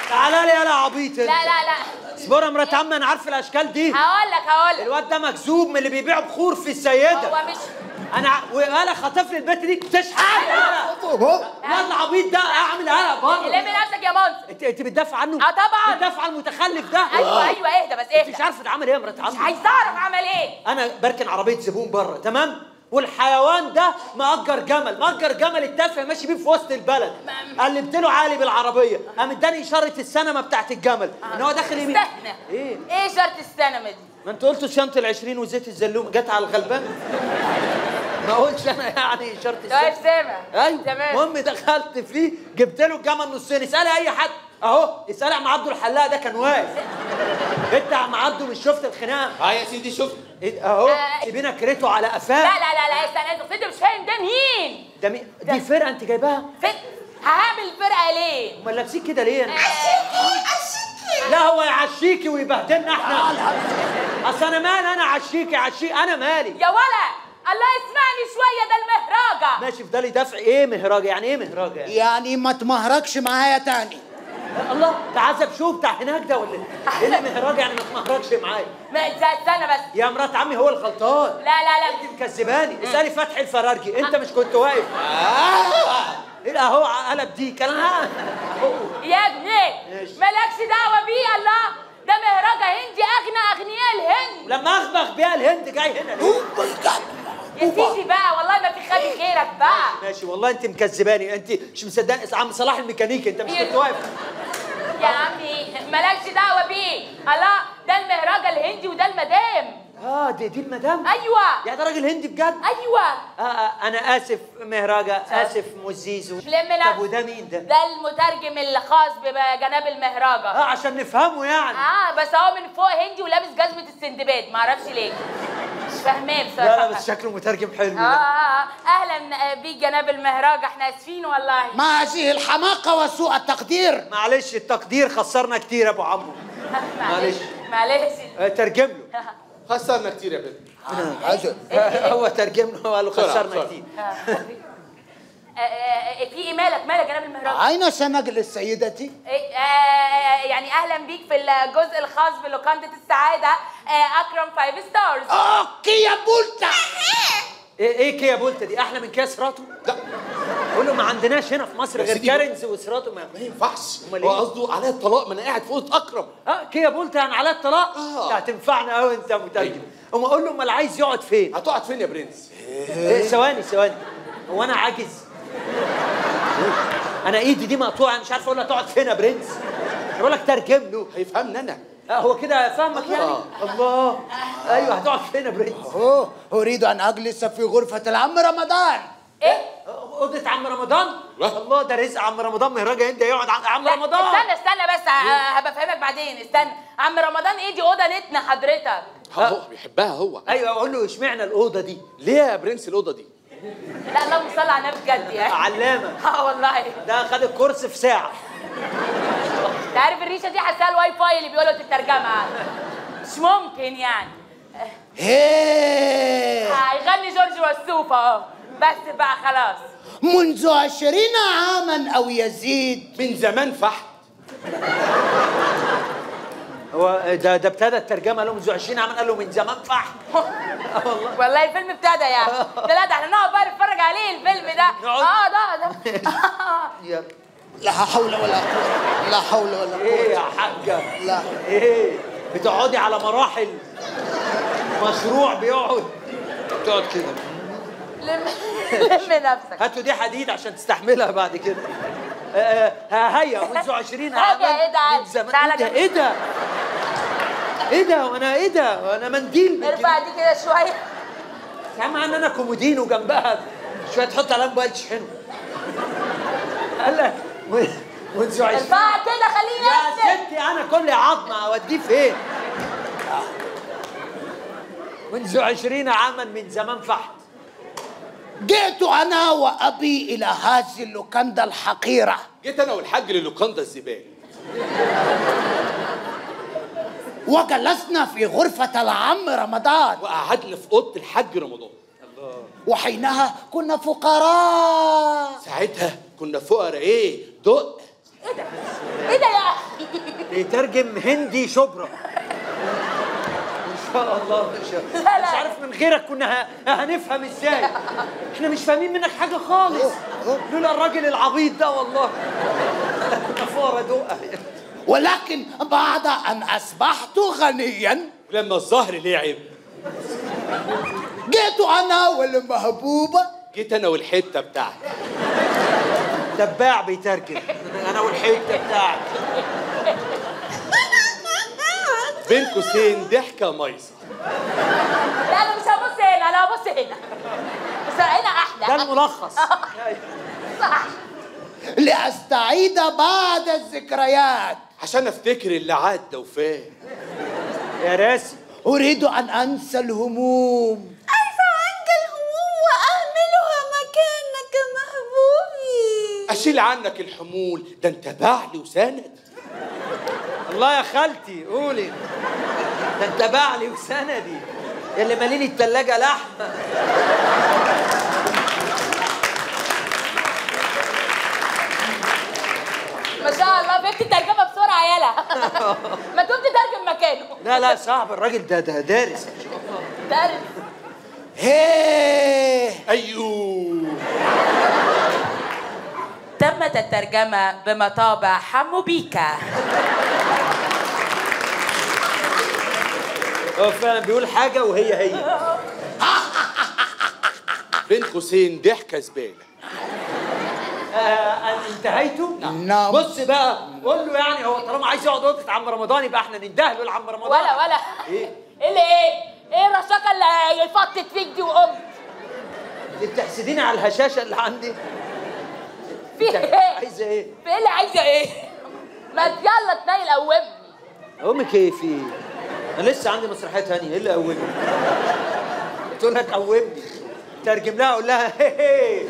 تعالى لي يا عبيط لا انت لا لا اصبر يا مرات عمي انا عارف الاشكال دي هقول لك هقول لك الواد ده مكذوب من اللي بيبيعوا بخور في السيده هو مش انا ع- وقال خطف لي البت دي تشحن الواد العبيط ده اعمل قلق بره لم نفسك يا منصف انت انت بتدافع عنه اه طبعا بتدافع عن المتخلف ده ايوه ايوه اهدى بس انت مش اهدى عارفه ده عمل ايه يا مرات مش عمي عايز اعرف عمل ايه انا بركن عربيه زبون بره تمام والحيوان ده مأجر جمل مأجر جمل التافه ماشي بيه في وسط البلد قلبت له عالي بالعربيه قام اداني اشاره السينما بتاعت الجمل ان هو داخل يمين استنى ايه ايه شرط السينما دي ما انت قلتوا شنطه ال20 وزيت الزلوم جت على الغلبان ما قلتش انا يعني اشاره طيب السينما سامع ايوه تمام المهم دخلت فيه جبت له الجمل نصين اسالي اي حد اهو اسالي عم عبده الحلاق ده كان واقف انت يا عم عبده مش شفت الخناقه اه يا سيدي شفت إيه، اهو آه. سيبينا كريته على لا قفاه لا لا لا استنى انت انت مش فاهم ده مين ده مين دي فرقه انت جايباها فت هعمل فرقه ليه امال لابسين كده ليه انا لا هو يعشيكي ويبهدلنا احنا اصل انا مالي انا عشيكي عشيك انا مالي يا ولا الله يسمعني شويه ده المهرجة ماشي في بالي دفع ايه مهراجة يعني ايه مهراجة يعني يعني ما تمهركش معايا تاني الله ده عزب شو بتاع هناك ده ولا ايه اللي مهراجة يعني ما تمهرجش معايا ما استنى بس يا مرات عمي هو الغلطان لا لا لا انت مكذباني اسالي فتحي الفرارجي انت مش كنت واقف ايه اهو قلب ديك انا اهو يا ابني ماشي. مالكش دعوه بيه الله ده مهرجة هندي اغنى اغنياء الهند لما اخبخ بيها الهند جاي هنا ليه؟ يا سيدي بقى والله ما في خبي غيرك بقى ماشي والله انت مكذباني انت مش مصدقني عم صلاح الميكانيكي انت مش كنت واقف يا عمي مالكش دعوه بيه الله ده المهرجة الهندي وده المدام اه دي دي المدام ايوه يا ده راجل هندي بجد ايوه آه آه انا اسف مهراجة اسف مزيزو لم نفسك. طب وده مين ده؟ ده المترجم الخاص بجناب المهرجة اه عشان نفهمه يعني اه بس هو من فوق هندي ولابس جزمة السندباد معرفش ليه مش فاهماه بصراحة لا لا بس شكله مترجم حلو آه, ده. آه, اه اهلا بيك جناب المهرجة احنا اسفين والله ما هذه الحماقة وسوء التقدير معلش التقدير خسرنا كتير يا ابو عمو معلش. معلش آه ترجم له خسرنا كتير يا بنت هو ترجم له وقال له بسرعة، خسرنا بسرعة. كتير آه، آه، في ايه مالك مالك جناب المهرجة أين سنجلس سيدتي؟ إيه، آه، يعني اهلا بيك في الجزء الخاص بلوكاندا السعادة آه، اكرم فايف ستارز أوكي يا بولتا ايه ايه كيا بولتا دي احلى من كيا سراتو؟ لا قول له ما عندناش هنا في مصر يا غير سيدي كارنز وسراتو ما ما ينفعش أمال هو إيه؟ قصده عليا الطلاق ما انا قاعد في اوضه اكرم اه كيا بولتا يعني على الطلاق آه. ده هتنفعنا قوي انت يا مترجم اما اقول له امال عايز يقعد فين؟ هتقعد فين يا برنس؟ إيه، ثواني ثواني هو انا عاجز انا ايدي دي مقطوعه مش عارف اقول له تقعد فين يا برنس أنا بقول لك ترجم له هيفهمني انا آه هو كده فاهمك يعني آه. الله ايوه هتقعد فين يا برنس أوه أريد أن أجلس في غرفة العم رمضان ايه اوضه عم رمضان لا. الله ده رزق عم رمضان مهرجة انت يقعد عند عم لا، رمضان استنى استنى بس ه- هبقى افهمك بعدين استنى عم رمضان ايه دي اوضه نتنا حضرتك هو بيحبها هو ايوه اقول له اشمعنى الاوضه دي ليه يا برنس الاوضه دي؟ لا اللهم صل على النبي بجد يعني علامه اه والله ده خد الكورس في ساعه انت عارف الريشه دي حاساها الواي فاي اللي بيقولوا تترجمها مش ممكن يعني هيه هيغني جورج وسوف اهو بس بقى خلاص منذ عشرين عاما أو يزيد من زمان فحت هو ده ده ابتدى الترجمه قال له منذ 20 عام قال له من زمان فحم آه والله والله الفيلم ابتدى يعني ده لا ده احنا نقعد بقى نتفرج عليه الفيلم ده نقعد. اه ده ده يا لا حول ولا قوة لا حول ولا ايه قوة يا حاجه لا ايه بتقعدي على مراحل مشروع بيقعد تقعد كده لم لم نفسك هاتوا دي حديد عشان تستحملها بعد كده آه، آه، هيا منذ 20 عاما حاجة إيه ده؟ من زمان تعالى ايه ده جنب. ايه ده ايه ده وانا ايه ده وانا منديل من كده. ارفع دي كده شويه يا عم ان انا كومودينو جنبها شويه تحط عليها موبايل تشحنه قال لك منذ 20 ارفعها كده خليني يا امسك ستي انا كل عظمه اوديه فين منذ عشرين عاما من زمان فحت جئت أنا وأبي إلى هذه اللوكاندا الحقيرة جيت انا والحاج للوكاندا الزبال وجلسنا في غرفة العم رمضان وقعدنا في اوضه الحاج رمضان وحينها كنا فقراء ساعتها كنا فقراء ايه دق ايه ده يا اخي بيترجم هندي شبرا ان شاء الله ان شاء الله لا، لا. مش عارف من غيرك كنا ه- هنفهم ازاي احنا مش فاهمين منك حاجه خالص لولا الراجل العبيط ده والله كنا فورة دقه ولكن بعد أن أصبحت غنيا لما الظهر لعب جئت أنا والمحبوبة جيت انا والحته بتاعتي تباع بيترجم انا والحته بتاعك بين قوسين ضحكه ميصه لا انا مش هبص هنا انا هبص هنا بس هنا ده احلى الملخص صح لأستعيد بعض الذكريات عشان افتكر اللي عدى وفات يا راسي أريد أن أنسى الهموم عارفة عنك الهموم وأهملها مكانك محبوبي اشيل عنك الحمول ده انت بعلي وسند الله يا خالتي قولي ده انت بعلي وسندي اللي ماليلي التلاجة لحمة ما شاء الله فهمت الترجمه بسرعه يالا ما تقوم تترجم مكانه لا لا صعب الراجل ده ده دارس دارس هيه ايوه تمت الترجمه بمطابع حمو بيكا هو فعلا بيقول حاجة وهي هي بين قوسين ضحكه زباله آه انتهيتوا؟ نعم. بص بقى قول له يعني هو طالما عايز يقعد اوضه عم رمضان يبقى احنا ننده له لعم رمضان ولا ولا ايه؟ ايه اللي ايه؟ ايه الرشاقه اللي فطت فيك دي وقمت؟ انت بتحسديني على الهشاشة اللي عندي في انت ايه؟ عايزة ايه؟ في ايه اللي عايزه ايه؟ ما يلا تنيل قومني امك ايه في ايه؟ انا لسه عندي مسرحيه تانية ايه اللي قومني؟ تقول لها تقومني ترجم لها اقول لها هي هي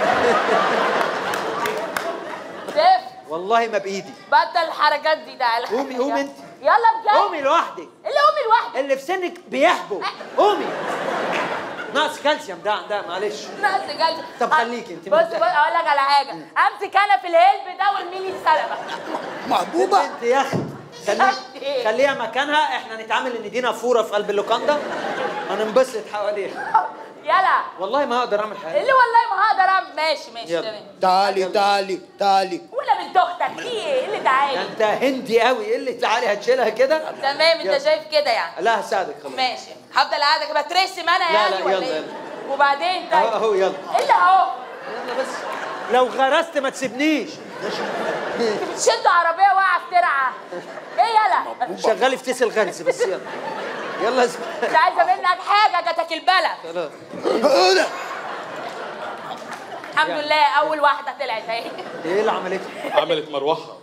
سيف والله ما بايدي بطل الحركات دي تعالى قومي- قومي انت. يلا بجد قومي لوحدك ايه اللي قومي لوحدك؟ اللي في سنك بيحبوا قومي ناقص كالسيوم ده ده معلش ناقص جلد طب خليكي انت بص مرتاحة. بص اقول لك على حاجه امسك انا في الهلب ده والميني السلبه محبوبة انت يا اخي خليك خليها مكانها احنا نتعامل ان دي نافوره في قلب اللوكاندا هننبسط حواليها يلا والله ما اقدر اعمل حاجه اللي والله ما هقدر اعمل ماشي ماشي يلا. تمام تعالي تعالي تعالي ولا بنت اختك في ايه إيه اللي ده تعالي انت هندي قوي ايه اللي تعالي هتشيلها كده تمام يلا. انت شايف كده يعني لا هساعدك خلاص ماشي هفضل قاعده كده بترسم انا لا، يعني لا، ولا يلا، ايه يلا. وبعدين طيب اهو اهو يلا ايه اللي اهو يلا بس لو غرست ما تسيبنيش شدوا عربيه واقعه في ترعه ايه يلا شغالي في تيس الغرز بس يلا يلا اسمع مش عايزه منك حاجه جاتك البلد خلاص أولا. الحمد لله اول واحده طلعت اهي ايه اللي عملته؟ عملت مروحه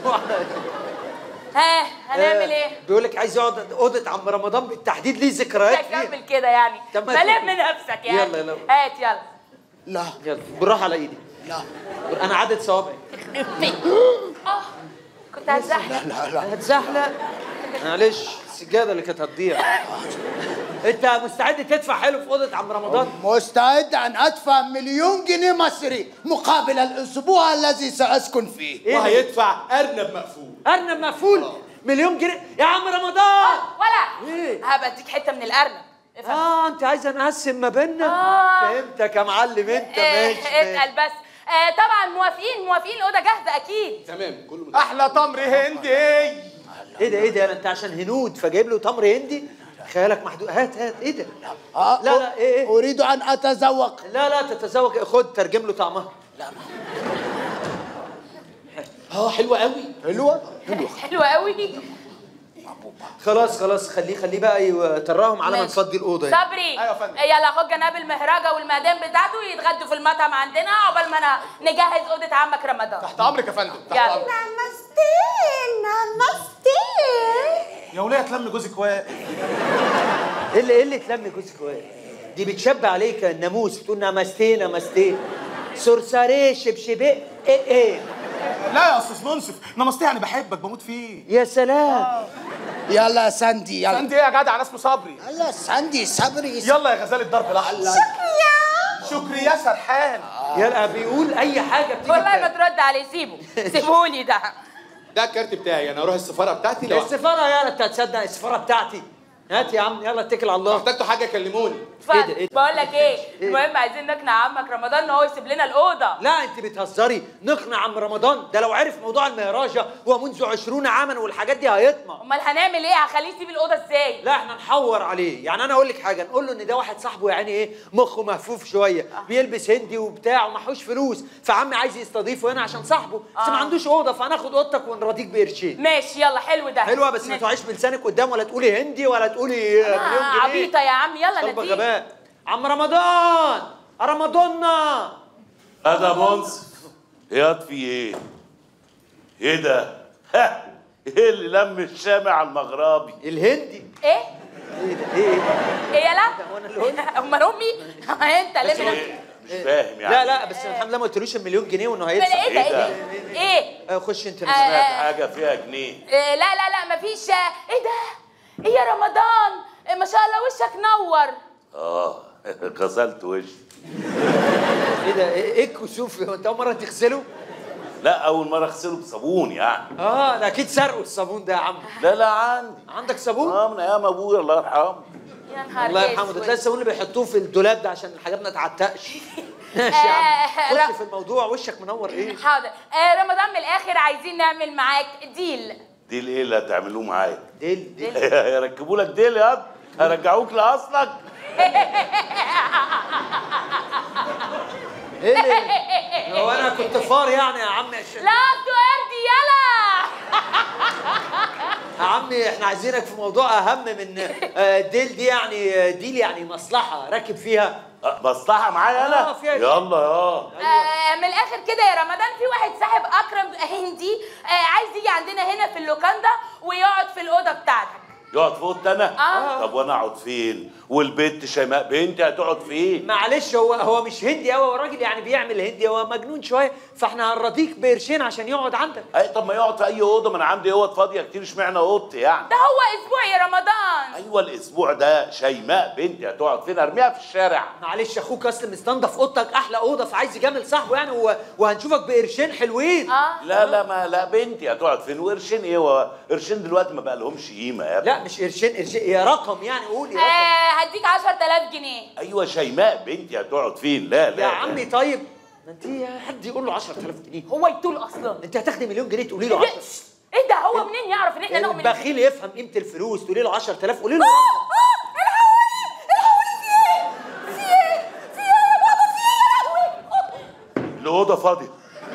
ها هنعمل ايه بيقول لك عايز يقعد اوضه عم رمضان بالتحديد ليه ذكريات فيها تكمل كده يعني طب ما ما تقول. لم نفسك يعني يلا، يلا. هات يلا لا يلا بالراحه على ايدي لا انا عدد صوابعي اه كنت هتزحلق لا لا هتزحلق معلش السجاده اللي كانت هتضيع انت مستعد تدفع حلو في اوضه عم رمضان مستعد أن أدفع مليون جنيه مصري مقابل الأسبوع الذي سأسكن فيه إيه؟ وهيدفع ارنب مقفول ارنب مقفول مليون جنيه يا عم رمضان ولا إيه؟ هبديك حته من الارنب افهم اه انت عايزه نقسم ما بيننا آه. فهمتك يا معلم انت إيه، ماشي ماشي. اتقل بس آه طبعا موافقين موافقين الاوضه جاهزه اكيد تمام كله من احلى تمر هندي ايه ده ايه ده انت عشان هنود فجايب له تمر هندي خيالك محدود هات هات ايه ده آه، لا لا ايه ايه أريد أن أتذوق لا لا تتذوق خد ترجم له طعمها اه حلوه قوي حلوة حلوه قوي خلاص خلاص خليه خليه بقى يطرهم على ما ماشي. نفضي الاوضه يعني. صبري أيوة يا فندم. يلا خد جناب المهرجه والمدام بتاعته يتغدوا في المطعم عندنا عقبال ما انا نجهز اوضه عمك رمضان تحت امرك يا فندم تحت يلا. امرك نمستي نمستي يا وليه تلم جوزك واقف ايه اللي ايه اللي تلم جوزك واقف دي بتشبه عليك الناموس بتقول نمستي نمستي سرساريه شبشبيه ايه ايه لا يا استاذ منصف نمستي انا بحبك بموت فيه يا سلام يلا ساندي يلا انت ايه يا جدع انا اسمه صبري يلا ساندي صبري يلا يا غزال الضرب الاحمر شكري يا سرحان يلا بيقول اي حاجه بتيجي والله ما بتاعت. ترد عليه سيبه سيبهولي ده ده الكارت بتاعي انا اروح السفاره بتاعتي لو السفاره يلا انت هتصدق السفاره بتاعتي هات يا عم يلا اتكل على الله احتجتوا حاجه كلموني إيه ده، إيه ده؟ بقول لك ايه المهم عايزين نقنع عمك رمضان ان هو يسيب لنا الاوضه لا انت بتهزري نقنع عم رمضان ده لو عرف موضوع المهراجة ومنذ عشرون عاما والحاجات دي هيطمع امال هنعمل ايه هخليه يسيب الاوضه ازاي لا احنا نحور عليه يعني انا اقول لك حاجه نقول له ان ده واحد صاحبه يعني ايه مخه مهفوف شويه بيلبس هندي وبتاع ومحوش فلوس فعمي عايز يستضيفه هنا عشان صاحبه بس ما آه. عندوش اوضه فهناخد اوضتك ونراضيك بقرشين ماشي يلا حلو ده حلوه بس ما ن- توعيش بلسانك قدام ولا تقولي هندي ولا تقولي آه، مليون جنيه عبيطه يا عم يلا طلبة نتيجه غباء عم رمضان رمضاننا هذا منصف ياض في ايه؟ ايه ده؟ ها ايه اللي لم الشامع على المغربي؟ الهندي ايه ايه ده ايه ايه يلا هو أنا اللي قلت؟ امال امي انت بس لازم إيه؟ مش فاهم يعني لا لا بس الحمد لله ما قلتلوش المليون جنيه وانه ايه هيدفع ده ايه ده إيه ايه ايه آه، خش انت آه، نزل. سمعت حاجه فيها جنيه إيه، لا لا لا مفيش ايه ده ايه يا رمضان إيه ما شاء الله وشك نور اه غسلت وشي ايه ده ايه إيه الكسوف هو انت اول مره تغسله لا اول مره اغسله بصابون يعني اه ده اكيد سرقوا الصابون ده يا عم لا لا عندي عندك صابون اه من ايام ابويا الله يرحمه يا نهار الله يرحمه ده أسود. تلاقي الصابون اللي بيحطوه في الدولاب ده عشان الحاجات ما تعتقش ماشي يا عم آه، خش لا. في الموضوع وشك منور ايه حاضر آه رمضان من الاخر عايزين نعمل معاك ديل ديل ايه اللي هتعملوه معايا؟ ديل ديل يركبوا لك ديل ياض هرجعوك لاصلك ايه اللي- هو انا كنت فار يعني يا عم عشان- لا تؤردي يلا يا عمي احنا عايزينك في موضوع اهم من آه، ديل دي يعني آه، ديل يعني مصلحه راكب فيها آه، مصلحه معايا آه، انا فيها- يلا يا آه من الاخر كده يا رمضان في واحد صاحب اكرم هندي آه عايز يجي عندنا هنا في اللوكاندا ويقعد في الاوضه بتاعتك يقعد فوق انا آه. طب وانا اقعد فين والبنت شيماء بنتي هتقعد فين معلش هو هو مش هندي قوي هو راجل يعني بيعمل هندي هو مجنون شويه فاحنا هنرضيك بقرشين عشان يقعد عندك اي طب ما يقعد في اي اوضه ما انا عندي اوض فاضيه كتير اشمعنى اوضتي يعني ده هو اسبوع يا رمضان ايوه الاسبوع ده شيماء بنتي هتقعد فين ارميها في الشارع معلش اخوك اصل مستنضف اوضتك احلى اوضه فعايز يجامل صاحبه يعني و... وهنشوفك بقرشين حلوين اه لا لا ما لا بنتي هتقعد فين وقرشين ايه هو قرشين دلوقتي ما بقى لهمش قيمه يا ابني لا مش قرشين قرشين يا رقم يعني قول يا رقم آه هديك 10000 جنيه ايوه شيماء بنتي هتقعد فين لا لا يا لا. عمي طيب ما انت حد يقول له 10000 جنيه هو يطول اصلا انت هتاخدي مليون جنيه تقولي له 10 ايه ده هو منين يعرف ان احنا نؤمن البخيل يفهم قيمه الفلوس تقولي له 10000 قولي له الاوضه فاضيه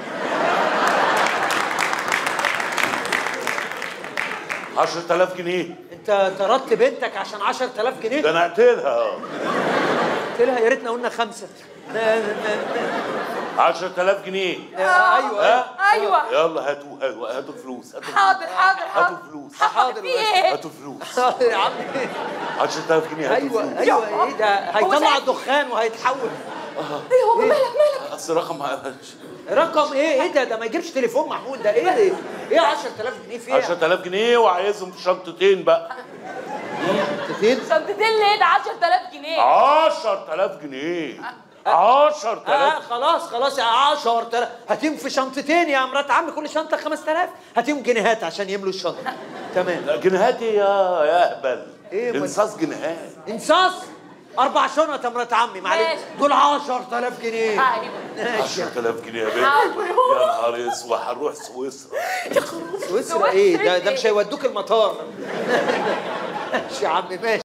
عشرة آلاف جنيه انت طردت بنتك عشان 10000 جنيه ده انا هقتلها قلت لها يا ريتنا قلنا خمسه لا- لا- لا- عشرة آلاف جنيه لا. ايوه ايوه ها ايوه يلا هاتوا هاتوا هاتوا الفلوس هاتوا حاضر حاضر هاتوا حاضر الفلوس حاضر في ايه هاتوا الفلوس يا عم 10000 جنيه هاتوا ايوه الفلوس ايوه ايه ده هيطلع شايف؟ دخان وهيتحول ايه هو مالك مالك اصل رقم رقم ايه ايه ده ده ما يجيبش تليفون محمود ده ايه ده ايه 10000 جنيه فيه 10000 جنيه وعايزهم في شنطتين بقى كتير شنطتين ليه ده 10000 جنيه 10000 جنيه 10000 اه خلاص خلاص يا 10000 هاتيهم في شنطتين يا مرات عمي كل شنطه 5000 هاتيهم جنيهات عشان يملوا الشنطه تمام لا جنيهات ايه يا يا اهبل إيه ما- انصاص جنيهات انصاص اربع شنط يا مرات عمي معلش ماشي. دول 10000 جنيه ايوه ماشي 10000 جنيه يا بنت حاضر. يا نهار اسود هنروح سويسرا سويسرا ايه ده ده مش هيودوك المطار ماشي يا عمي ماشي